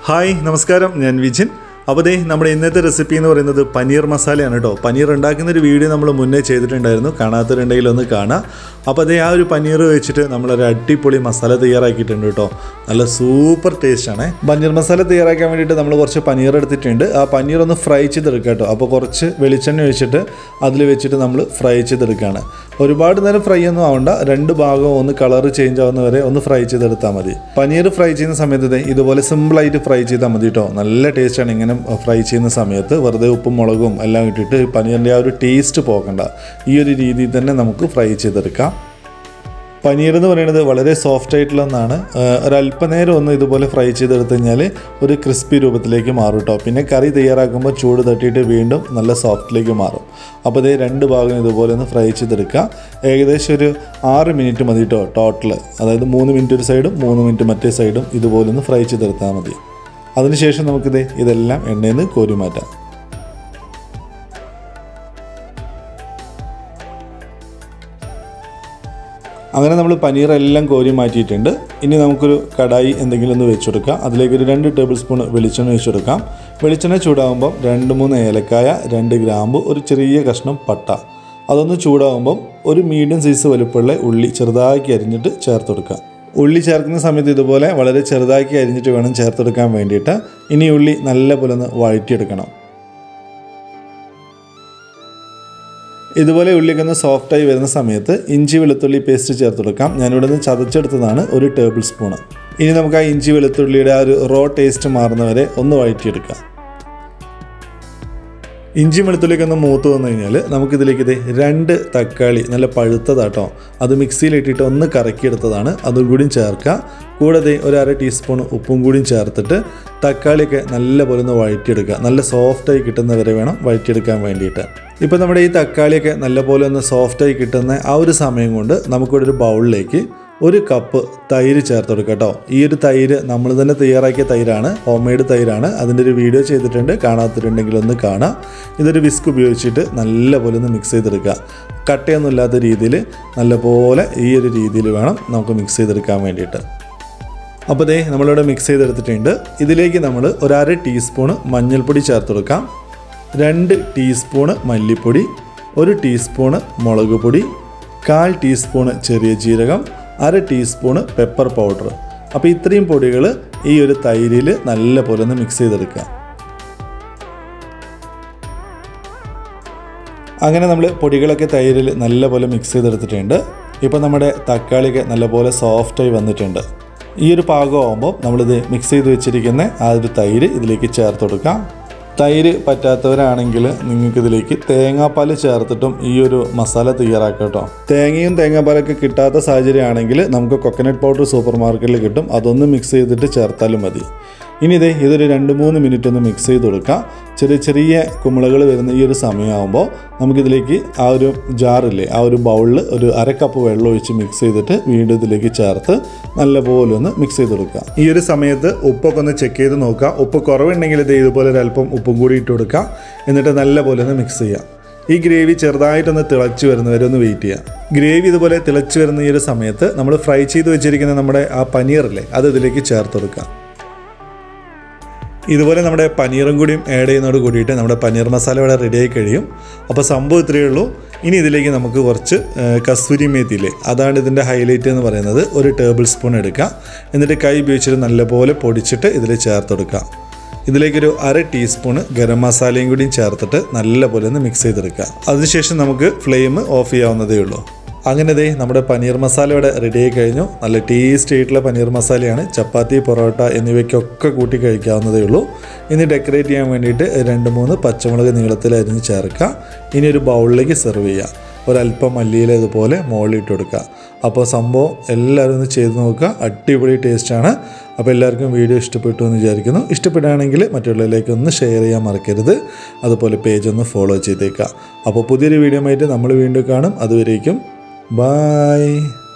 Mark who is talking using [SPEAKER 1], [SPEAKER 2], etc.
[SPEAKER 1] hi നമസ്കാരം ഞാൻ വിജിൻ അപ്പോൾ ദേ നമ്മുടെ ഇന്നത്തെ റെസിപ്പി എന്ന് പറയുന്നത് പനീർ മസാലയാണ് കേട്ടോ പനീർ ഉണ്ടാക്കുന്ന ഒരു വീഡിയോ നമ്മൾ മുന്നേ ചെയ്തിട്ടുണ്ടായിരുന്നു കാണാത്തവരുണ്ടെങ്കിൽ ഒന്ന് കാണാം അപ്പോൾ അതേ ആ ഒരു പനീർ വെച്ചിട്ട് നമ്മളൊരു അടിപൊളി മസാല തയ്യാറാക്കിയിട്ടുണ്ട് കേട്ടോ നല്ല സൂപ്പർ ടേസ്റ്റ് ആണ് പനീർ മസാല തയ്യാറാക്കാൻ വേണ്ടിയിട്ട് നമ്മൾ കുറച്ച് പനീർ എടുത്തിട്ടുണ്ട് ആ പനീർ ഒന്ന് ഫ്രൈ ചെയ്തെടുക്കുക കേട്ടോ അപ്പോൾ കുറച്ച് വെളിച്ചെണ്ണ ഒഴിച്ചിട്ട് അതിൽ വെച്ചിട്ട് നമ്മൾ ഫ്രൈ ചെയ്തെടുക്കുകയാണ് ഒരുപാട് നേരം ഫ്രൈ ഒന്നും ആവണ്ട രണ്ട് ഭാഗവും ഒന്ന് കളർ ചേഞ്ച് ആവുന്ന വരെ ഒന്ന് ഫ്രൈ ചെയ്തെടുത്താൽ മതി പനീർ ഫ്രൈ ചെയ്യുന്ന സമയത്ത് ദേ ഇതുപോലെ സിമ്പിളായിട്ട് ഫ്രൈ ചെയ്താൽ മതി കേട്ടോ നല്ല ടേസ്റ്റാണ് ഇങ്ങനെ ഫ്രൈ ചെയ്യുന്ന സമയത്ത് വെറുതെ ഉപ്പും മുളകും എല്ലാം ഇട്ടിട്ട് പനീറിൻ്റെ ആ ഒരു ടേസ്റ്റ് പോകണ്ട ഈ ഒരു രീതിയിൽ തന്നെ നമുക്ക് ഫ്രൈ ചെയ്തെടുക്കാം പനീർ എന്ന് പറയുന്നത് വളരെ സോഫ്റ്റ് ആയിട്ടുള്ള ഒന്നാണ് ആഹ് ഒരല്പനേരം ഒന്ന് ഇതുപോലെ ഫ്രൈ ചെയ്തെടുത്തു കഴിഞ്ഞാൽ ഒരു ക്രിസ്പി രൂപത്തിലേക്ക് മാറും കേട്ടോ പിന്നെ കറി തയ്യാറാക്കുമ്പോൾ ചൂട് തട്ടിയിട്ട് വീണ്ടും നല്ല സോഫ്റ്റിലേക്ക് മാറും അപ്പോൾ ഇതേ രണ്ട് ഭാഗം ഇതുപോലെ ഒന്ന് ഫ്രൈ ചെയ്തെടുക്കുക ഏകദേശം ഒരു ആറ് മിനിറ്റ് മതി കേട്ടോ ടോട്ടൽ അതായത് മൂന്ന് മിനിറ്റ് ഒരു സൈഡും മൂന്ന് മിനിറ്റ് മറ്റേ സൈഡും ഇതുപോലെ ഒന്ന് ഫ്രൈ ചെയ്തെടുത്താൽ മതി അതിനുശേഷം നമുക്കിത് ഇതെല്ലാം എണ്ണയിൽ നിന്ന് കോരി മാറ്റാം അങ്ങനെ നമ്മൾ പനീറെല്ലാം കോരി മാറ്റിയിട്ടുണ്ട് ഇനി നമുക്കൊരു കടായി എന്തെങ്കിലും ഒന്ന് വെച്ച് കൊടുക്കാം അതിലേക്ക് ഒരു രണ്ട് ടേബിൾ സ്പൂൺ വെളിച്ചെണ്ണ ഒഴിച്ച് കൊടുക്കാം വെളിച്ചെണ്ണ ചൂടാകുമ്പം രണ്ട് മൂന്ന് ഏലക്കായ രണ്ട് ഗ്രാമ്പ് ഒരു ചെറിയ കഷ്ണം പട്ട അതൊന്ന് ചൂടാകുമ്പം ഒരു മീഡിയം സൈസ് വലുപ്പമുള്ള ഉള്ളി ചെറുതാക്കി അരിഞ്ഞിട്ട് ചേർത്ത് കൊടുക്കുക ഉള്ളി ചേർക്കുന്ന സമയത്ത് ഇതുപോലെ വളരെ ചെറുതാക്കി അരിഞ്ഞിട്ട് വേണം ചേർത്തെടുക്കാൻ വേണ്ടിയിട്ട് ഇനി ഉള്ളി നല്ല പോലെ ഒന്ന് വഴറ്റിയെടുക്കണം ഇതുപോലെ ഉള്ളിയൊക്കെ ഒന്ന് സോഫ്റ്റായി വരുന്ന സമയത്ത് ഇഞ്ചി വെളുത്തുള്ളി പേസ്റ്റ് ചേർത്ത് കൊടുക്കാം ഞാനിവിടെ നിന്ന് ചതച്ചെടുത്തതാണ് ഒരു ടേബിൾ സ്പൂണ് ഇനി നമുക്ക് ആ ഇഞ്ചി വെളുത്തുള്ളിയുടെ ആ ഒരു റോ ടേസ്റ്റ് മാറുന്നവരെ ഒന്ന് വഴറ്റിയെടുക്കാം ഇഞ്ചി വെളുത്തുള്ളിയൊക്കെ ഒന്ന് മൂത്ത് വന്നു കഴിഞ്ഞാൽ നമുക്കിതിലേക്ക് ഇത് രണ്ട് തക്കാളി നല്ല പഴുത്തതാട്ടോ അത് മിക്സിയിലിട്ടിട്ട് ഒന്ന് കറക്കിയെടുത്തതാണ് അതും കൂടിയും ചേർക്കുക കൂടാതെ ഒരു അര ടീസ്പൂൺ ഉപ്പും കൂടിയും ചേർത്തിട്ട് തക്കാളിയൊക്കെ നല്ല പോലെ ഒന്ന് വഴറ്റിയെടുക്കുക നല്ല സോഫ്റ്റായി കിട്ടുന്നവരെ വേണം വഴറ്റിയെടുക്കാൻ വേണ്ടിയിട്ട് ഇപ്പോൾ നമ്മുടെ ഈ തക്കാളിയൊക്കെ നല്ല പോലെ ഒന്ന് സോഫ്റ്റായി കിട്ടുന്ന ആ ഒരു സമയം കൊണ്ട് നമുക്കിവിടെ ഒരു ബൗളിലേക്ക് ഒരു കപ്പ് തൈര് ചേർത്ത് കൊടുക്കുക കേട്ടോ ഈ ഒരു തൈര് നമ്മൾ തന്നെ തയ്യാറാക്കിയ തൈരാണ് ഹോം മെയ്ഡ് തൈരാണ് അതിൻ്റെ ഒരു വീഡിയോ ചെയ്തിട്ടുണ്ട് കാണാത്തിട്ടുണ്ടെങ്കിൽ ഒന്ന് കാണാം ഇതൊരു വിസ്ക് ഉപയോഗിച്ചിട്ട് നല്ലപോലെ ഒന്ന് മിക്സ് ചെയ്തെടുക്കുക കട്ടയൊന്നും ഇല്ലാത്ത രീതിയിൽ നല്ലപോലെ ഈ ഒരു രീതിയിൽ വേണം നമുക്ക് മിക്സ് ചെയ്തെടുക്കാൻ വേണ്ടിയിട്ട് അപ്പോൾ ദേ നമ്മളിവിടെ മിക്സ് ചെയ്തെടുത്തിട്ടുണ്ട് ഇതിലേക്ക് നമ്മൾ ഒരു അര ടീസ്പൂണ് മഞ്ഞൾപ്പൊടി ചേർത്ത് കൊടുക്കാം രണ്ട് ടീസ്പൂണ് മല്ലിപ്പൊടി ഒരു ടീസ്പൂണ് മുളക് പൊടി കാൽ ടീസ്പൂണ് ചെറിയ ജീരകം അര ടീസ്പൂണ് പെപ്പർ പൗഡർ അപ്പോൾ ഇത്രയും പൊടികൾ ഈ ഒരു തൈരിൽ നല്ല പോലെ ഒന്ന് മിക്സ് ചെയ്തെടുക്കുക അങ്ങനെ നമ്മൾ പൊടികളൊക്കെ തൈരിൽ നല്ല പോലെ മിക്സ് ചെയ്തെടുത്തിട്ടുണ്ട് ഇപ്പോൾ നമ്മുടെ തക്കാളിയൊക്കെ നല്ലപോലെ സോഫ്റ്റായി വന്നിട്ടുണ്ട് ഈ ഒരു പാകമാകുമ്പോൾ നമ്മളിത് മിക്സ് ചെയ്ത് വെച്ചിരിക്കുന്ന ആ ഒരു തൈര് ഇതിലേക്ക് ചേർത്ത് കൊടുക്കാം തൈര് പറ്റാത്തവരാണെങ്കിൽ നിങ്ങൾക്ക് ഇതിലേക്ക് തേങ്ങാപ്പാൽ ചേർത്തിട്ടും ഈ ഒരു മസാല തയ്യാറാക്കാം കേട്ടോ തേങ്ങയും തേങ്ങാപ്പാലൊക്കെ കിട്ടാത്ത സാഹചര്യമാണെങ്കിൽ നമുക്ക് കൊക്കനട്ട് പൗഡർ സൂപ്പർ മാർക്കറ്റിൽ കിട്ടും അതൊന്ന് മിക്സ് ചെയ്തിട്ട് ചേർത്താലും മതി ഇനി ഇതേ ഇതൊരു രണ്ട് മൂന്ന് മിനിറ്റ് ഒന്ന് മിക്സ് ചെയ്ത് കൊടുക്കാം ചെറിയ ചെറിയ കുമിളകൾ വരുന്ന ഈ ഒരു സമയമാകുമ്പോൾ നമുക്കിതിലേക്ക് ആ ഒരു ജാറില്ലേ ആ ഒരു ബൗളിൽ ഒരു അര കപ്പ് വെള്ളം ഒഴിച്ച് മിക്സ് ചെയ്തിട്ട് വീണ്ടും ഇതിലേക്ക് ചേർത്ത് നല്ലപോലെ ഒന്ന് മിക്സ് ചെയ്ത് കൊടുക്കുക ഈ ഒരു സമയത്ത് ഉപ്പൊക്കെ ഒന്ന് ചെക്ക് ചെയ്ത് നോക്കുക ഉപ്പ് കുറവുണ്ടെങ്കിൽ ഇത് ഇതുപോലെ ഒരു അല്പം ഉപ്പും കൂടി ഇട്ട് കൊടുക്കുക എന്നിട്ട് നല്ലപോലെ ഒന്ന് മിക്സ് ചെയ്യുക ഈ ഗ്രേവി ചെറുതായിട്ടൊന്ന് തിളച്ച് വരുന്നവരെ ഒന്ന് വെയിറ്റ് ചെയ്യുക ഗ്രേവി ഇതുപോലെ തിളച്ച് വരുന്ന ഈ ഒരു സമയത്ത് നമ്മൾ ഫ്രൈ ചെയ്ത് വെച്ചിരിക്കുന്ന നമ്മുടെ ആ പനീറില്ലേ അത് ഇതിലേക്ക് ചേർത്ത് കൊടുക്കുക ഇതുപോലെ നമ്മുടെ പനീറും കൂടിയും ആഡ് ചെയ്യുന്നതോട് കൂടിയിട്ട് നമ്മുടെ പനീർ മസാല ഇവിടെ റെഡി ആയി കഴിയും അപ്പോൾ സംഭവം ഇത്രയേ ഉള്ളൂ ഇനി ഇതിലേക്ക് നമുക്ക് കുറച്ച് ആ, കസ്തൂരി മേത്തിയില്ലേ അതാണ് ഇതിൻ്റെ ഹൈലൈറ്റ് എന്ന് പറയുന്നത് ഒരു ടേബിൾ സ്പൂൺ എടുക്കുക എന്നിട്ട് കൈ ഉപയോഗിച്ചിട്ട് നല്ലപോലെ പൊടിച്ചിട്ട് ഇതിൽ ചേർത്ത് കൊടുക്കുക ഇതിലേക്കൊരു അര ടീസ്പൂണ് ഗരം മസാലയും കൂടിയും ചേർത്തിട്ട് നല്ലപോലെ ഒന്ന് മിക്സ് ചെയ്തെടുക്കുക അതിനുശേഷം നമുക്ക് ഫ്ലെയിം ഓഫ് ചെയ്യാവുന്നതേ ഉള്ളൂ അങ്ങനെ ദേ നമ്മുടെ പനീർ മസാല ഇവിടെ റെഡി ആയി കഴിഞ്ഞു നല്ല ടേസ്റ്റ് ആയിട്ടുള്ള പനീർ മസാലയാണ് ചപ്പാത്തി പൊറോട്ട എന്നിവയ്ക്കൊക്കെ കൂട്ടി കഴിക്കാവുന്നതേ ഉള്ളൂ ഇനി ഡെക്കറേറ്റ് ചെയ്യാൻ വേണ്ടിയിട്ട് രണ്ട് മൂന്ന് പച്ചമുളക് നീളത്തിൽ അരിഞ്ഞ് ചേർക്കുക ഇനി ഒരു ബൗളിലേക്ക് സെർവ് ചെയ്യുക ഒരല്പം മല്ലിയില ഇതുപോലെ മുകളിലിട്ട് കൊടുക്കുക അപ്പോൾ സംഭവം എല്ലാവരും ഒന്ന് ചെയ്ത് നോക്കുക അടിപൊളി ടേസ്റ്റാണ് അപ്പോൾ എല്ലാവർക്കും വീഡിയോ ഇഷ്ടപ്പെട്ടു എന്ന് വിചാരിക്കുന്നു ഇഷ്ടപ്പെടുകയാണെങ്കിൽ മറ്റുള്ളവരിലേക്ക് ഒന്ന് ഷെയർ ചെയ്യാൻ മറക്കരുത് അതുപോലെ പേജ് ഒന്ന് ഫോളോ ചെയ്തേക്കുക അപ്പോൾ പുതിയൊരു വീഡിയോ ആയിട്ട് നമ്മൾ വീണ്ടും കാണും അതുവരേക്കും ബായ്